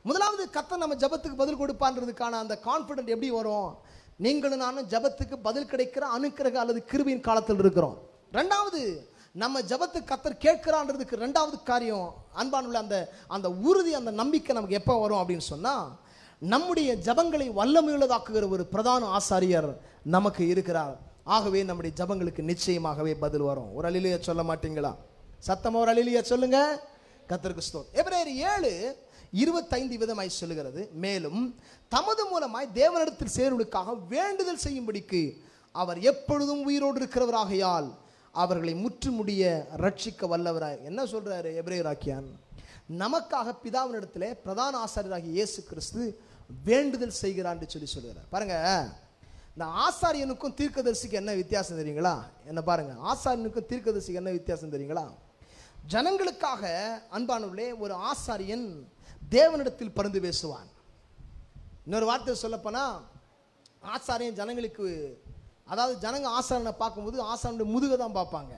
முதலாவது கத்த நம்ம ஜபத்துக்கு பதில் கொடுப்பான்றதுக்கான அந்த கான்ஃபிடென்ட் எப்படி வரும் நீங்களும் நானும் ஜபத்துக்கு பதில் கிடைக்கிற அனுக்கிரக அல்லது கிருபியின் காலத்தில் இருக்கிறோம் ரெண்டாவது நம்ம ஜபத்துக்கு கத்தர் கேட்கிறான்றதுக்கு ரெண்டாவது காரியம் அன்பானுள்ள அந்த அந்த உறுதி அந்த நம்பிக்கை நமக்கு எப்போ வரும் அப்படின்னு சொன்னால் நம்முடைய ஜபங்களை வல்லமையுள்ளதாக்குகிற ஒரு பிரதான ஆசாரியர் நமக்கு இருக்கிறார் ஆகவே நம்முடைய ஜபங்களுக்கு நிச்சயமாகவே பதில் வரும் ஒரு அலிலிய சொல்ல மாட்டீங்களா சத்தமா ஒரு அலிலிய சொல்லுங்க கத்தருக்கு ஸ்தோத் எபிரேயர் ஏழு இருபத்தைந்து விதமாய் சொல்லுகிறது மேலும் தமது மூலமாய் தேவனிடத்தில் சேருவதற்காக வேண்டுதல் செய்யும்படிக்கு அவர் எப்பொழுதும் உயிரோடு இருக்கிறவராகையால் அவர்களை முற்றுமுடிய ரட்சிக்க வல்லவராய் என்ன சொல்றாரு எபிரேயராக்கியான் நமக்காக பிதாவினிடத்திலே பிரதான ஆசாரியராகிய இயேசு கிறிஸ்து வேண்டுதல் செய்கிறார் என்று சொல்லி சொல்கிறார் பாருங்க இந்த ஆசாரியனுக்கும் தீர்க்கதரிசிக்கு என்ன வித்தியாசம் தெரியுங்களா என்ன பாருங்க ஆசாரியனுக்கும் தீர்க்கதரிசிக்கு என்ன வித்தியாசம் தெரியுங்களா ஜனங்களுக்காக அன்பானவர்களே ஒரு ஆசாரியன் தேவனிடத்தில் பரிந்து பேசுவான் இன்னொரு வார்த்தை சொல்லப்போனா ஆசாரியன் ஜனங்களுக்கு அதாவது ஜனங்க ஆசாரனை பார்க்கும்போது ஆசாரனுடைய முதுகை தான் பார்ப்பாங்க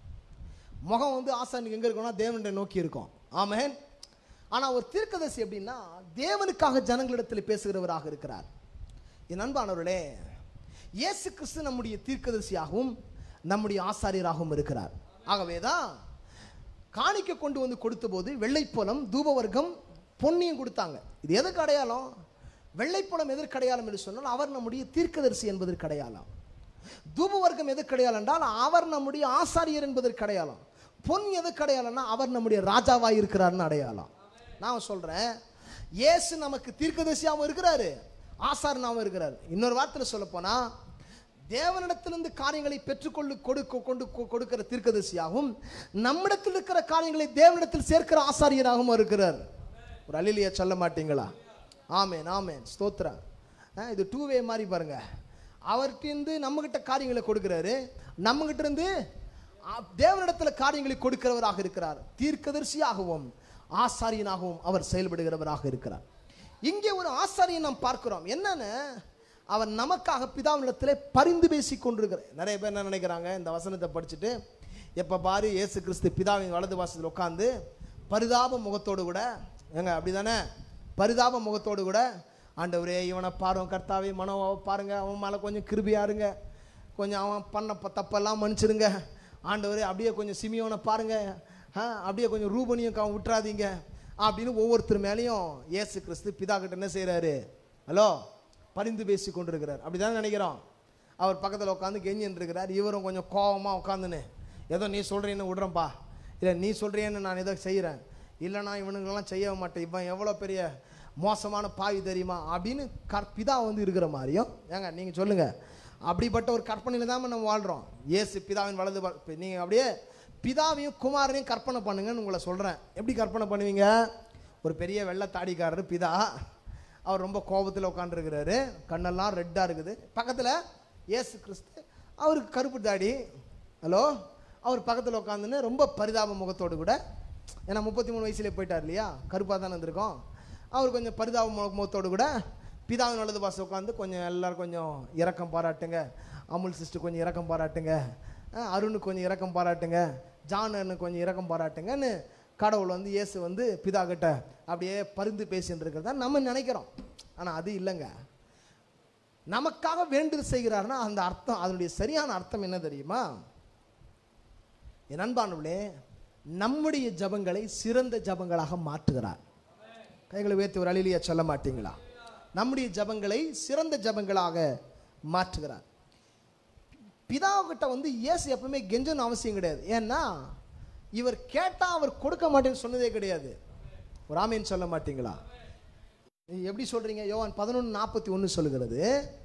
முகம் வந்து ஆசானுக்கு எங்கே இருக்கும்னா தேவனுடைய நோக்கி இருக்கும் ஆமென் ஆனால் ஒரு தீர்க்கதரிசி எப்படின்னா தேவனுக்காக ஜனங்களிடத்தில் பேசுகிறவராக இருக்கிறார் என் அன்பானவர்களே இயேசு கிறிஸ்து நம்முடைய தீர்க்கதரிசியாகவும் நம்முடைய ஆசாரியராகவும் இருக்கிறார் ஆகவே தான் காணிக்க கொண்டு வந்து கொடுத்தபோது வெள்ளைப்போலம் தூபவர்க்கம் பொன்னியும் கொடுத்தாங்க இது எதுக்கு அடையாளம் வெள்ளைப்போலம் எதற்கு அடையாளம் என்று சொன்னால் அவர் நம்முடைய தீர்க்கதரிசி என்பதற்கு அடையாளம் தூபவர்க்கம் எதுக்கு அடையாளம் என்றால் அவர் நம்முடைய ஆசாரியர் என்பதற்கு அடையாளம் பொன் எதுக்கு அடையாளம்னா அவர் நம்முடைய ராஜாவாக இருக்கிறார்னு அடையாளம் நான் சொல்றேன் இயேசு நமக்கு தீர்க்கதரிசியாகவும் இருக்கிறாரு ஆசாரனாகவும் இருக்கிறார் இன்னொரு வார்த்தையில் சொல்ல போனா தேவனிடத்திலிருந்து காரியங்களை பெற்றுக்கொள்ளு கொடுக்க கொண்டு கொ- கொடுக்கிற தீர்க்கதரிசியாகவும் நம்மிடத்தில் இருக்கிற காரியங்களை தேவனிடத்தில் சேர்க்கிற ஆசாரியராகவும் இருக்கிறார் ஒரு அலிலிய சொல்ல மாட்டீங்களா ஆமேன் ஆமேன் ஸ்தோத்திரம் ஆ, இது டூ வே மாதிரி பாருங்க அவர்கிட்ட நம்மகிட்ட காரியங்களை கொடுக்கிறாரு நம்மகிட்ட இருந்து ஆ, தேவனிடத்துல காரியங்களை கொடுக்கிறவராக இருக்கிறார் தீர்க்கதரிசியாகவும் ஆசாரியனாகவும் அவர் செயல்படுகிறவராக இருக்கிறார் இங்கே ஒரு ஆசாரியை நாம் பார்க்கிறோம் என்னன்னு அவர் நமக்காக பிதாவினிடத்திலே பரிந்து பேசி கொண்டிருக்கிறார் நிறைய பேர் என்ன நினைக்கிறாங்க இந்த வசனத்தை படிச்சுட்டு எப்போ பாரு இயேசு கிறிஸ்து பிதாவின் வலது வாசத்தில் உட்காந்து பரிதாப முகத்தோடு கூட ஏங்க அப்படிதானே பரிதாப முகத்தோடு கூட ஆண்டவரே இவனை பாருங்க கர்த்தாவே மனோவை பாருங்க அவன் மேலே கொஞ்சம் கிருபியா இருங்க கொஞ்சம் அவன் பண்ண ப- தப்பெல்லாம் மன்னிச்சிடுங்க ஆண்டவரே அப்படியே கொஞ்சம் சிமியோனை பாருங்க ஆ, அப்படியே கொஞ்சம் ரூபனியும் க- விட்டுறாதீங்க அப்படின்னு ஒவ்வொருத்தர் மேலேயும் இயேசு கிறிஸ்து பிதா கிட்ட என்ன செய்கிறாரு ஹலோ பரிந்து பேசி கொண்டிருக்கிறார் அப்படிதான் நினைக்கிறோம் அவர் பக்கத்தில் உட்காந்து கெஞ்சின்னு இருக்கிறார் இவரும் கொஞ்சம் கோவமாக உட்காந்துன்னு ஏதோ நீ சொல்கிறேன்னு விடுறேன்ப்பா இல்லை நீ சொல்கிறேன்னு நான் ஏதோ செய்கிறேன் இல்லைனா இவனுங்கெல்லாம் செய்ய மாட்டேன் இவன் எவ்வளோ பெரிய மோசமான பாவி தெரியுமா அப்படின்னு கற் பிதா வந்து இருக்கிற மாதிரியும் ஏங்க நீங்கள் சொல்லுங்கள் அப்படிப்பட்ட ஒரு கற்பனையில் தான் நம்ம வாழ்கிறோம் இயேசு பிதாவின் வலது நீங்கள் அப்படியே பிதாவையும் குமாரனையும் கற்பனை பண்ணுங்கன்னு உங்களை சொல்கிறேன் எப்படி கற்பனை பண்ணுவீங்க ஒரு பெரிய வெள்ளை தாடிக்காரர் பிதா அவர் ரொம்ப கோபத்தில் உட்காந்துருக்கிறாரு கண்ணெல்லாம் ரெட்டாக இருக்குது பக்கத்தில் இயேசு கிறிஸ்து அவருக்கு கருப்பு தாடி ஹலோ அவர் பக்கத்தில் உட்காந்துன்னு ரொம்ப பரிதாப முகத்தோடு கூட ஏன்னா முப்பத்தி மூணு வயசுலேயே போயிட்டார் இல்லையா கருப்பாக தானே இருந்திருக்கோம் அவர் கொஞ்சம் பரிதாப முக- முகத்தோடு கூட பிதாவின் வலது பாசம் உட்காந்து கொஞ்சம் எல்லாரும் கொஞ்சம் இரக்கம் பாராட்டுங்க அமுல் சிஸ்டர் கொஞ்சம் இரக்கம் பாராட்டுங்க அஹ் அருணுக்கு கொஞ்சம் இரக்கம் பாராட்டுங்க ஜான் அண்ணனுக்கு கொஞ்சம் இரக்கம் பாராட்டுங்கன்னு கடவுள் வந்து இயேசு வந்து பிதா கிட்ட அப்படியே பரிந்து பேசின்னு இருக்கிறதா நம்ம நினைக்கிறோம் ஆனால் அது இல்லைங்க நமக்காக வேண்டுதல் செய்கிறார்னா அந்த அர்த்தம் அதனுடைய சரியான அர்த்தம் என்ன தெரியுமா என் அன்பானவர்களே நம்முடைய ஜபங்களை சிறந்த ஜபங்களாக மாற்றுகிறார் கைகளை உயர்த்தி ஒரு அழிலிய சொல்ல மாட்டீங்களா நம்முடைய ஜபங்களை சிறந்த ஜபங்களாக மாற்றுகிறார் பிதாவுக்கிட்ட வந்து இயேசு எப்பவுமே கெஞ்சணும் அவசியம் கிடையாது ஏன்னா இவர் கேட்டால் அவர் கொடுக்க மாட்டேன்னு சொன்னதே கிடையாது ஒரு ஆமேன்னு சொல்ல மாட்டீங்களா நீ எப்படி சொல்றீங்க யோவான் பதினொன்று நாற்பத்தி ஒன்று சொல்லுகிறது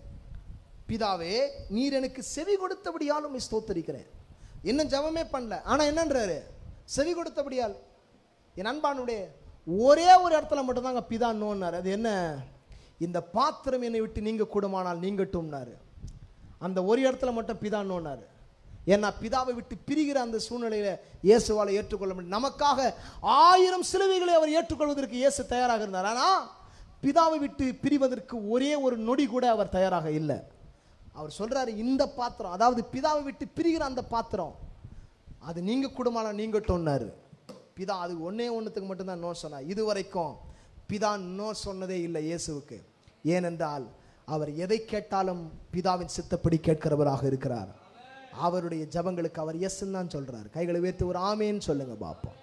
பிதாவே நீர் எனக்கு செவி கொடுத்தபடியால் உம்மை ஸ்தோத்தரிக்கிறேன் இன்னும் ஜெபமே பண்ணல ஆனால் என்னன்றாரு செவி கொடுத்தபடியால் என் அன்பானுடைய ஒரே ஒரு இடத்துல மட்டும்தாங்க பிதா நோன்னாரு அது என்ன இந்த பாத்திரம் என்னை விட்டு நீங்க கூடுமானால் நீங்கட்டும்னாரு அந்த ஒரு இடத்துல மட்டும் பிதா நோன்னாரு ஏன்னா பிதாவை விட்டு பிரிகிற அந்த சூழ்நிலையில இயேசுவால் ஏற்றுக்கொள்ள முடியும் நமக்காக ஆயிரம் சிலுவைகளை அவர் ஏற்றுக்கொள்வதற்கு இயேசு தயாராக இருந்தார் ஆனா பிதாவை விட்டு பிரிவதற்கு ஒரே ஒரு நொடி கூட அவர் தயாராக இல்லை அவர் சொல்றாரு இந்த பாத்திரம் அதாவது பிதாவை விட்டு பிரிகிற அந்த பாத்திரம் அது நீங்க குடும்பம் நீங்கட்டும்னாரு பிதா அது ஒண்ணே ஒண்ணுத்துக்கு மட்டும்தான் நோ சொன்னார் இது வரைக்கும் பிதா நோ சொன்னதே இல்லை இயேசுவுக்கு ஏனென்றால் அவர் எதை கேட்டாலும் பிதாவின் சித்தப்படி கேட்கிறவராக இருக்கிறார் அவருடைய ஜெபங்களுக்கு அவர் எஸ் தான் சொல்றார் கைகளை உயர்த்தி ஒரு ஆமேன்னு சொல்லுங்க பாப்போம்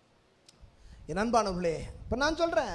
என் அன்பானவர்களே இப்போ நான் சொல்றேன்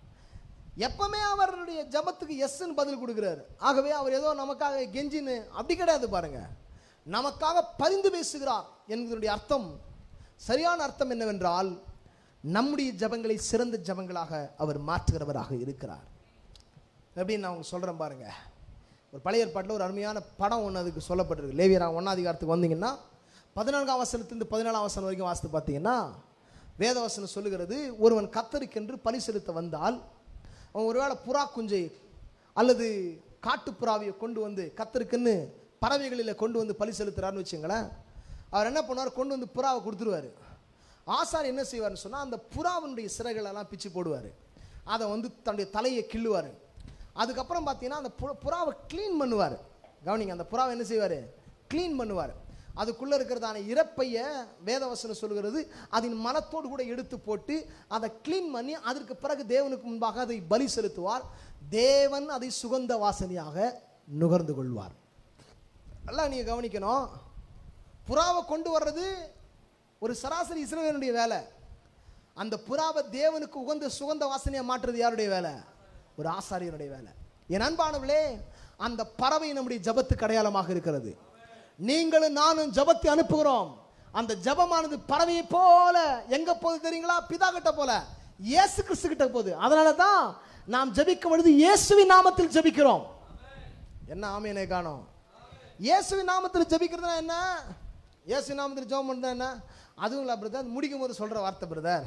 எப்பவுமே அவருடைய ஜபத்துக்கு எஸ்ன்னு பதில் கொடுக்குறாரு ஆகவே அவர் ஏதோ நமக்காக கெஞ்சின்னு அப்படி கிடையாது பாருங்க நமக்காக பரிந்து பேசுகிறார் என்பதனுடைய அர்த்தம் சரியான அர்த்தம் என்னவென்றால் நம்முடைய ஜபங்களை சிறந்த ஜபங்களாக அவர் மாற்றுகிறவராக இருக்கிறார் எப்படின்னு நான் உங்களுக்கு சொல்கிறேன் பாருங்க ஒரு பழைய ஏற்பாட்டில் ஒரு அருமையான படம் ஒன்று அதுக்கு சொல்லப்பட்டிருக்கு லேவியரா ஒன்னாதிகாரத்துக்கு வந்தீங்கன்னா பதினான்காம் வசனத்திலிருந்து பதினேழாம் வசனம் வரைக்கும் வாசித்து பார்த்தீங்கன்னா வேதவசனம் சொல்லுகிறது ஒருவன் கத்தருக்கென்று பலி செலுத்த வந்தால் அவன் ஒருவேளை புறா குஞ்சை அல்லது காட்டுப்புறாவியை கொண்டு வந்து கத்தருக்குன்னு பறவைகளில் கொண்டு வந்து பலி செலுத்துறாருன்னு வச்சுங்களேன் அவர் என்ன பண்ணுவார் கொண்டு வந்து புறாவை கொடுத்துருவாரு ஆசார் என்ன செய்வார்னு சொன்னால் அந்த புறாவினுடைய சிறைகளெல்லாம் பிச்சு போடுவார் அதை வந்து தன்னுடைய தலையை கிள்ளுவார் அதுக்கப்புறம் பார்த்தீங்கன்னா அந்த புறா புறாவை க்ளீன் பண்ணுவார் கவனிங்க அந்த புறாவை என்ன செய்வார் க்ளீன் பண்ணுவார் அதுக்குள்ளே இருக்கிறதான இறப்பைய வேதவசனம் சொல்கிறது அதன் மனத்தோடு கூட எடுத்து போட்டு அதை க்ளீன் பண்ணி அதற்கு பிறகு தேவனுக்கு முன்பாக அதை பலி செலுத்துவார் தேவன் அதை சுகந்த வாசனையாக நுகர்ந்து கொள்வார் நல்லா நீங்கள் கவனிக்கணும் புறாவை கொண்டு வர்றது ஒரு சராசரி இஸ்ரவேலுடைய வேலை அந்த புறாவை தேவனுக்கு உகந்த சுகந்த வாசனையை மாற்றுறது யாருடைய வேலை ஒரு ஆசாரியனுடைய வேலை என் அன்பானவர்களே அந்த பறவை நம்முடைய ஜபத்துக்கு அடையாளமாக இருக்கிறது நீங்களும் நானும் ஜபத்தை அனுப்புகிறோம் அந்த ஜபமானது பறவையை போல எங்க போகுது தெரியுங்களா பிதா கிட்ட போல இயேசு கிறிஸ்து கிட்ட போகுது அதனால தான் நாம் ஜபிக்கும் பொழுது இயேசுவின் நாமத்தில் ஜபிக்கிறோம் என்ன ஆமையனை காணோம் இயேசுவின் நாமத்தில் ஜபிக்கிறதுனா என்ன இயேசு நாமத்தில் ஜெபம் பண்ணுறது என்ன அதுவுங்களா பிரதர் முடிக்கும் போது சொல்கிற வார்த்தை பிரதர்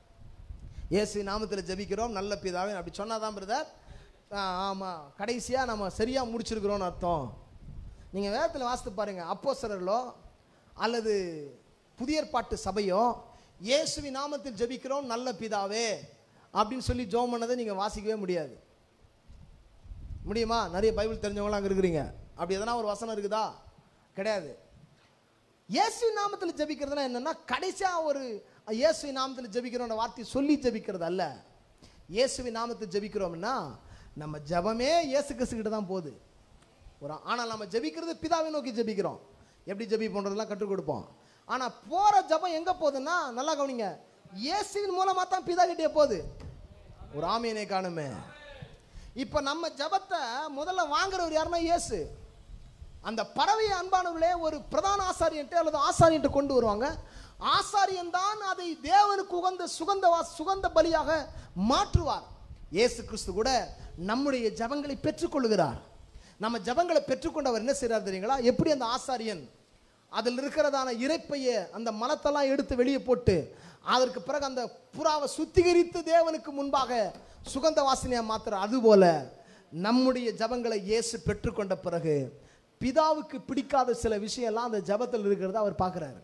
இயேசு நாமத்தில் ஜெபிக்கிறோம் நல்ல பிதாவே அப்படி சொன்னாதான் பிரதர் ஆமாம் கடைசியாக நம்ம சரியாக முடிச்சிருக்கிறோம்னு அர்த்தம் நீங்கள் வேதத்தில் வாசித்து பாருங்க அப்போஸ்தலர்களோ அல்லது புதிய ஏற்பாட்டு சபையோ இயேசுவின் நாமத்தில் ஜெபிக்கிறோம் நல்ல பிதாவே அப்படின்னு சொல்லி ஜோம் பண்ணதை நீங்கள் வாசிக்கவே முடியாது முடியுமா நிறைய பைபிள் தெரிஞ்சவங்களாம் அங்கே இருக்கிறீங்க அப்படி எதனா ஒரு வசனம் இருக்குதா கிடையாது இயேசு நாமத்தில் ஜெபிக்கிறதுனா என்னன்னா கடைசியா ஒரு இயேசு நாமத்தில் ஜெபிக்கிறோன்ற வார்த்தையை சொல்லி ஜெபிக்கிறது அல்ல இயேசுவின் நாமத்தில் ஜெபிக்கிறோம்னா நம்ம ஜெபமே இயேசு கிறிஸ்து கிட்ட தான் போகுது ஒரு ஆனால் நம்ம ஜெபிக்கிறது பிதாவை நோக்கி ஜெபிக்கிறோம் எப்படி ஜெபி பண்றதெல்லாம் கற்றுக் கொடுப்போம் ஆனா போற ஜெபம் எங்க போகுதுன்னா நல்லா கவனிங்க இயேசுவின் மூலமா தான் பிதா கிட்டே போகுது ஒரு ஆமையனை காணுமே இப்போ நம்ம ஜெபத்தை முதல்ல வாங்குறவர் யாருன்னா இயேசு அந்த பறவையை அன்பானவர்களே ஒரு பிரதான ஆசாரியன்ட்டு அல்லது ஆசாரியன்ட்டு கொண்டு வருவாங்க ஆசாரியன் தான் அதை தேவனுக்கு உகந்த சுகந்த வா- சுகந்த பலியாக மாற்றுவார் இயேசு கிறிஸ்து கூட நம்முடைய ஜபங்களை பெற்றுக்கொள்கிறார் நம்ம ஜபங்களை பெற்றுக்கொண்டு அவர் என்ன செய்றார் தெரியுங்களா எப்படி அந்த ஆசாரியன் அதில் இருக்கிறதான இறைப்பைய அந்த மலத்தெல்லாம் எடுத்து வெளியே போட்டு அதற்கு பிறகு அந்த புறாவை சுத்திகரித்து தேவனுக்கு முன்பாக சுகந்த வாசனையா மாத்துற அதுபோல நம்முடைய ஜபங்களை இயேசு பெற்றுக்கொண்ட பிறகு பிதாவுக்கு பிடிக்காத சில விஷயம்லாம் அந்த ஜபத்தில் இருக்கிறத அவர் பார்க்குறாரு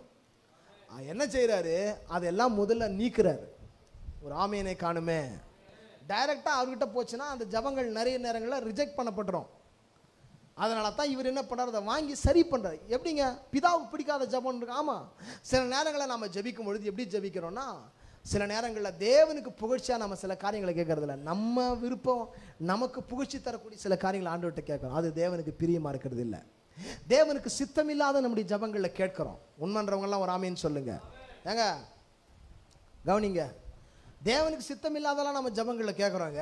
என்ன செய்றாரு அதெல்லாம் முதல்ல நீக்குறாரு ஒரு ஆமையனை காணுமே டைரக்டா அவர்கிட்ட போச்சுன்னா அந்த ஜபங்கள் நிறைய நேரங்களில் ரிஜெக்ட் பண்ணப்பட்டுரும் அதனால தான் இவர் என்ன பண்றாரு அதை வாங்கி சரி பண்றாரு எப்படிங்க பிதாவுக்கு பிடிக்காத ஜபம் இருக்கு ஆமா சில நேரங்களில் நம்ம ஜெபிக்கும் பொழுது எப்படி ஜெபிக்கிறோம்னா சில நேரங்களில் தேவனுக்கு புகழ்ச்சியா நம்ம சில காரியங்களை கேட்கறதில்ல நம்ம விருப்பம் நமக்கு புகழ்ச்சி தரக்கூடிய சில காரியங்களை ஆண்டவர்கிட்ட கேட்கறோம் அது தேவனுக்கு பிரியமா இருக்கிறது இல்லை தேவனுக்கு சித்தமில்லாத நம்முடைய ஜபங்களில் கேட்கிறோம் உண்மன்றவங்கலாம் ஒரு ஆமேன்னு சொல்லுங்க ஏங்க கவனிங்க தேவனுக்கு சித்தம் இல்லாதெல்லாம் நம்ம ஜபங்களில் கேட்குறோங்க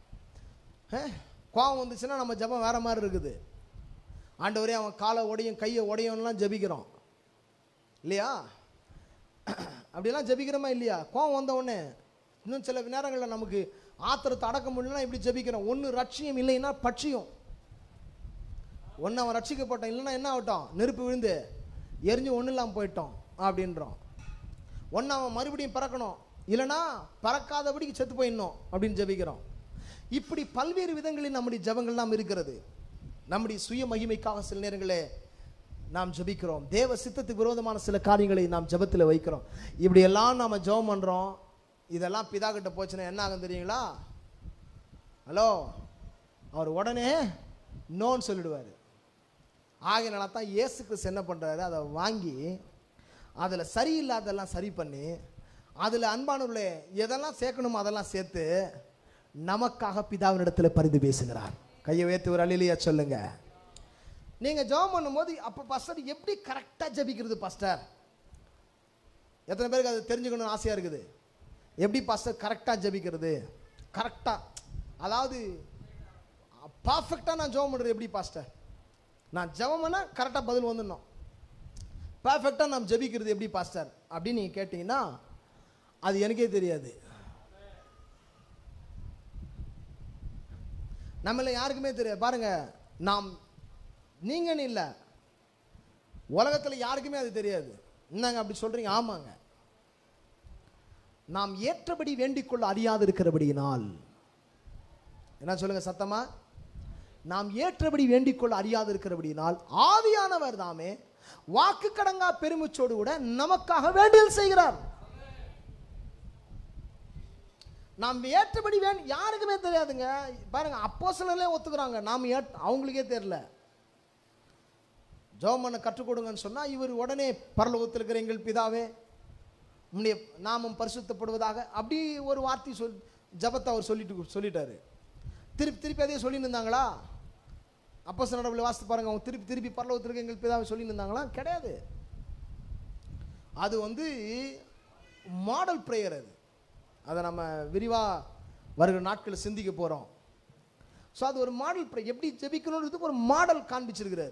கோவம் வந்துச்சுன்னா நம்ம ஜபம் வேற மாதிரி இருக்குது ஆண்டவரே அவன் காலை உடையும் கையை உடையும்லாம் ஜபிக்கிறோம் இல்லையா அப்படிலாம் ஜபிக்கிறோமா இல்லையா கோவம் வந்த உடனே இன்னும் சில நேரங்களில் நமக்கு ஆத்திரத்தை அடக்க முடியலன்னா இப்படி ஜபிக்கிறோம் ஒன்று ரட்சியம் இல்லைன்னா பட்சியம் ஒன்று அவன் ரட்சிக்கப்பட்டான் இல்லைன்னா என்ன ஆகட்டும் நெருப்பு விழுந்து எரிஞ்சு ஒன்றும் இல்லாமல் போயிட்டோம் அப்படின்றோம் ஒன்று அவன் மறுபடியும் பறக்கணும் இல்லைனா பறக்காதபடிக்கு செத்து போயிடணும் அப்படின்னு ஜெபிக்கிறோம் இப்படி பல்வேறு விதங்களில் நம்முடைய ஜெபங்கள் நாம் இருக்கிறது நம்முடைய சுய மகிமைக்காக சில நேரங்களே நாம் ஜெபிக்கிறோம் தேவ சித்தத்துக்கு விரோதமான சில காரியங்களை நாம் ஜெபத்தில் வைக்கிறோம் இப்படி எல்லாம் நாம் ஜெபம் பண்ணுறோம் இதெல்லாம் பிதா கிட்ட போச்சுன்னா என்ன ஆகும் தெரியுங்களா ஹலோ அவர் உடனே நோன்னு சொல்லிடுவார் ஆகையினால தான் இயேசு கிறிஸ்து என்ன பண்ணுறாரு அதை வாங்கி அதில் சரியில்லாதெல்லாம் சரி பண்ணி அதில் அன்பானவர்களே எதெல்லாம் சேர்க்கணுமோ அதெல்லாம் சேர்த்து நமக்காக பிதாவினிடத்தில் பரிந்து பேசுகிறார் கையை உயர்த்தி ஒரு அழிலியா சொல்லுங்க நீங்க ஜெபம் பண்ணும்போது அப்போ பாஸ்டர் எப்படி கரெக்டாக ஜெபிக்கிறது பாஸ்டர் எத்தனை பேருக்கு அது தெரிஞ்சுக்கணும்னு ஆசையாக இருக்குது எப்படி பாஸ்டர் கரெக்டாக ஜெபிக்கிறது கரெக்டாக அதாவது பர்ஃபெக்டாக நான் ஜெபம் பண்ணுறது எப்படி பாஸ்டர் நான் ஜெபம் பண்ணால் கரெக்டாக பதில் வந்துடணும் பர்ஃபெக்டாக நாம் ஜெபிக்கிறது எப்படி பாஸ்டர் அப்படின்னு நீங்கள் கேட்டிங்கன்னா அது எனக்கே தெரியாது நம்மள யாருக்குமே தெரியாது பாருங்க நாம் நீங்கன்னு இல்லை உலகத்தில் யாருக்குமே அது தெரியாது என்னங்க அப்படி சொல்றீங்க ஆமாங்க நாம் ஏற்றபடி வேண்டிக்கொள்ள அறியாது இருக்கிறபடியினால் என்ன சொல்லுங்க சத்தமா நாம் ஏற்றபடி வேண்டிக்கொள்ள அறியாது இருக்கிறபடியினால் ஆவியானவர் தாமே வாக்கு கடங்கா பெருமிச்சோடு கூட நமக்காக வேண்டுதல் செய்கிறார் நாம் ஏற்றபடி வேண் யாருக்குமே தெரியாதுங்க பாருங்க அப்போ ஒத்துக்கிறாங்க நாம் ஏட் அவங்களுக்கே தெரியல ஜெபம் பண்ண கற்றுக் கொடுங்கன்னு சொன்னா இவர் உடனே பரலோகத்தில் இருக்கிற எங்கள் பிதாவே உம்முடைய நாமம் பரிசுத்தப்படுவதாக அப்படி ஒரு வார்த்தை சொல் ஜபத்தை அவர் சொல்லிட்டு சொல்லிட்டாரு திருப்பி திருப்பி அதே சொல்லிட்டு இருந்தாங்களா அப்போ நடவில் வாசித்து பாருங்க அவங்க திருப்பி திருப்பி பரலோகத்தில் இருக்க எங்கள் பிதாவை சொல்லிட்டு இருந்தாங்களா கிடையாது அது வந்து மாடல் ப்ரேயர் அது அதை நம்ம விரிவாக வருகிற நாட்களில் சிந்திக்க போகிறோம் ஸோ அது ஒரு மாடல் ப்ரே எப்படி ஜெபிக்கணுன்றதுக்கு ஒரு மாடல் காண்பிச்சிருக்கிறாரு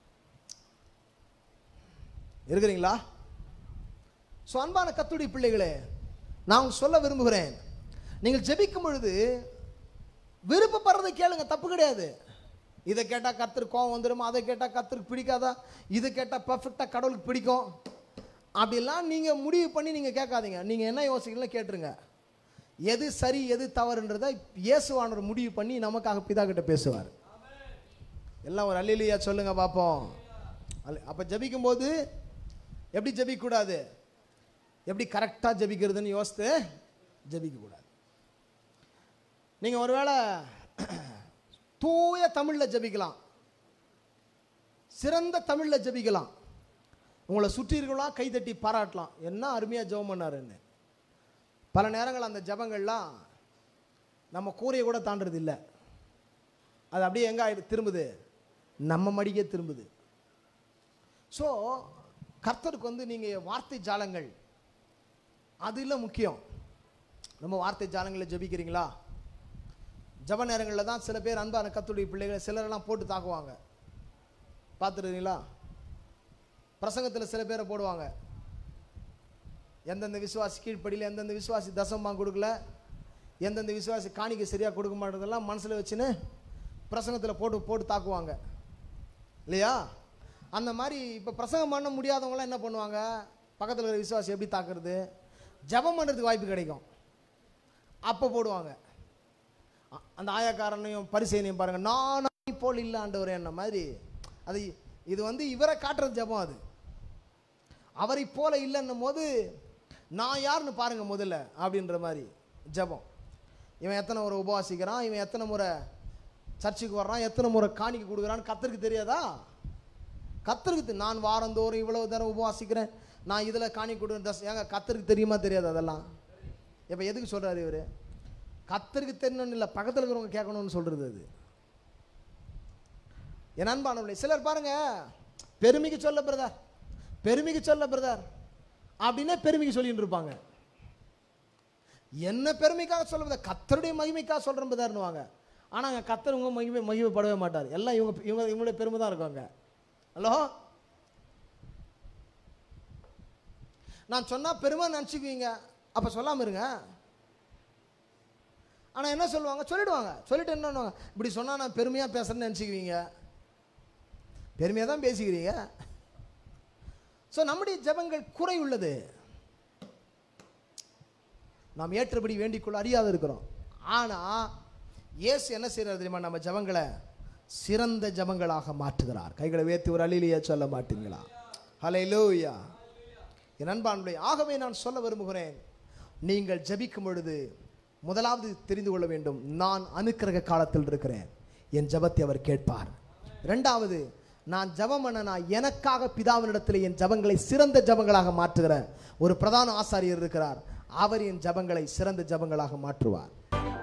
இருக்கிறீங்களா ஸோ அன்பான கத்துடைய பிள்ளைகளே நான் சொல்ல விரும்புகிறேன் நீங்கள் ஜெபிக்கும் பொழுது விருப்பப்படுறதை கேளுங்க தப்பு கிடையாது இதை கேட்டால் கத்தருக்கு கோவம் வந்துடும் அதை கேட்டால் கத்தருக்கு பிடிக்காதா இதை கேட்டால் பர்ஃபெக்டாக கடவுளுக்கு பிடிக்கும் அப்படிலாம் நீங்கள் முடிவு பண்ணி நீங்கள் கேட்காதீங்க நீங்கள் என்ன யோசிக்கலாம் கேட்டுருங்க எது சரி எது தவறுன்றதை இயேசுவானவர் முடிவு பண்ணி நமக்காக பிதா கிட்ட பேசுவார் எல்லாம் ஒரு அல்லிலியா சொல்லுங்க பார்ப்போம் அப்போ ஜபிக்கும் போது எப்படி ஜபிக்கக்கூடாது எப்படி கரெக்டாக ஜபிக்கிறதுன்னு யோசித்து ஜபிக்கக்கூடாது நீங்கள் ஒருவேளை தூய தமிழில் ஜபிக்கலாம் சிறந்த தமிழில் ஜபிக்கலாம் உங்களை சுற்றி இருக்கலாம் கைதட்டி பாராட்டலாம் என்ன அருமையாக ஜெபம் பண்ணாருன்னு பல நேரங்கள் அந்த ஜபங்கள்லாம் நம்ம கூரையை கூட தாண்டறது இல்லை அது அப்படியே எங்கே ஆயிடு திரும்புது நம்ம மடிக்கே திரும்புது ஸோ கர்த்தருக்கு வந்து நீங்கள் வார்த்தை ஜாலங்கள் அது இல்லை முக்கியம் நம்ம வார்த்தை ஜாலங்களில் ஜபிக்கிறீங்களா ஜப நேரங்களில் தான் சில பேர் அன்பான கத்துடைய பிள்ளைகளை சிலரெல்லாம் போட்டு தாக்குவாங்க பார்த்துருக்கீங்களா பிரசங்கத்தில் சில பேரை போடுவாங்க எந்தெந்த விசுவாசி கீழ்ப்படியில் எந்தெந்த விசுவாசி தசமாக கொடுக்கல எந்தெந்த விசுவாசி காணிக்கை சரியாக கொடுக்க மாட்டதெல்லாம் மனசில் வச்சுன்னு பிரசங்கத்தில் போட்டு போட்டு தாக்குவாங்க இல்லையா அந்த மாதிரி இப்போ பிரசங்கம் பண்ண முடியாதவங்களாம் என்ன பண்ணுவாங்க பக்கத்தில் இருக்கிற விசுவாசி எப்படி தாக்குறது ஜபம் பண்ணுறதுக்கு வாய்ப்பு கிடைக்கும் அப்போ போடுவாங்க அ- அந்த ஆயாக்காரனையும் பரிசைனையும் பாருங்க நான் போல் இல்லை ஆண்டவர் என்ன மாதிரி அது இது வந்து இவரை காட்டுறது ஜபம் அது அவரை போல இல்லைன்னும் போது நான் யாருன்னு பாருங்க முதல்ல அப்படின்ற மாதிரி ஜெபம் இவன் எத்தனை முறை உபவாசிக்கிறான் இவன் எத்தனை முறை சர்ச்சுக்கு வர்றான் எத்தனை முறை காணிக்கை கொடுக்குறான்னு கத்தருக்கு தெரியாதா கத்தருக்கு தெ- நான் வாரந்தோறும் இவ்வளவு தரம் உபவாசிக்கிறேன் நான் இதில் காணிக்கை கொடுக்குறேன் ஏங்க கத்தருக்கு தெரியுமா தெரியாது அதெல்லாம் இப்போ எதுக்கு சொல்றாரு இவர் கத்தருக்கு தெரியணும்னு இல்லை பக்கத்தில் இருக்கிறவங்க கேட்கணும்னு சொல்றது அது என் அன்பானவர்களே சிலர் பாருங்க பெருமைக்கு சொல்ல பிரதர் பெருமைக்கு சொல்ல பிரதர் அப்படின்னே பெருமைக்கு சொல்லிட்டு இருப்பாங்க என்ன பெருமைக்காக சொல்ல பிரதர் கத்தருடைய மகிமைக்காக சொல்கிறேன் பிரதர்னுவாங்க ஆனால் அங்கே கத்தர் உங்க மகிமை மகிமைப்படவே மாட்டார் எல்லாம் இவங்க இவங்க இவங்களுடைய பெருமை தான் இருக்காங்க ஹலோ நான் சொன்னால் பெருமை நினச்சிக்குவீங்க அப்போ சொல்லாமல் இருங்க ஆனால் என்ன சொல்லுவாங்க சொல்லிடுவாங்க சொல்லிட்டு என்ன பண்ணுவாங்க இப்படி சொன்னால் நான் பெருமையாக பேசுகிறேன்னு நினச்சிக்குவீங்க பெருமையாக தான் பேசிக்கிறீங்க ஸோ நம்முடைய ஜெபங்கள் குறை உள்ளது நாம் ஏற்றபடி வேண்டிக்கொள்ள அறியாது இருக்கிறோம் ஆனால் இயேசு என்ன செய்யறாரு தெரியுமா நம்ம ஜெபங்களை சிறந்த ஜெபங்களாக மாற்றுகிறார் கைகளை உயர்த்தி ஒரு அழிலியா சொல்ல மாட்டீங்களா ஹalleluya என் அன்பானுடைய ஆகவே நான் சொல்ல விரும்புகிறேன் நீங்கள் ஜெபிக்கும் பொழுது முதலாவது தெரிந்து கொள்ள வேண்டும் நான் அனுக்கிரக காலத்தில் இருக்கிறேன் என் ஜெபத்தை அவர் கேட்பார் இரண்டாவது நான் ஜெபம் பண்ண நான் எனக்காக பிதாவினிடத்தில் என் ஜெபங்களை சிறந்த ஜெபங்களாக மாற்றுகிற ஒரு பிரதான ஆசாரியர் இருக்கிறார் அவர் என் ஜபங்களை சிறந்த ஜபங்களாக மாற்றுவார்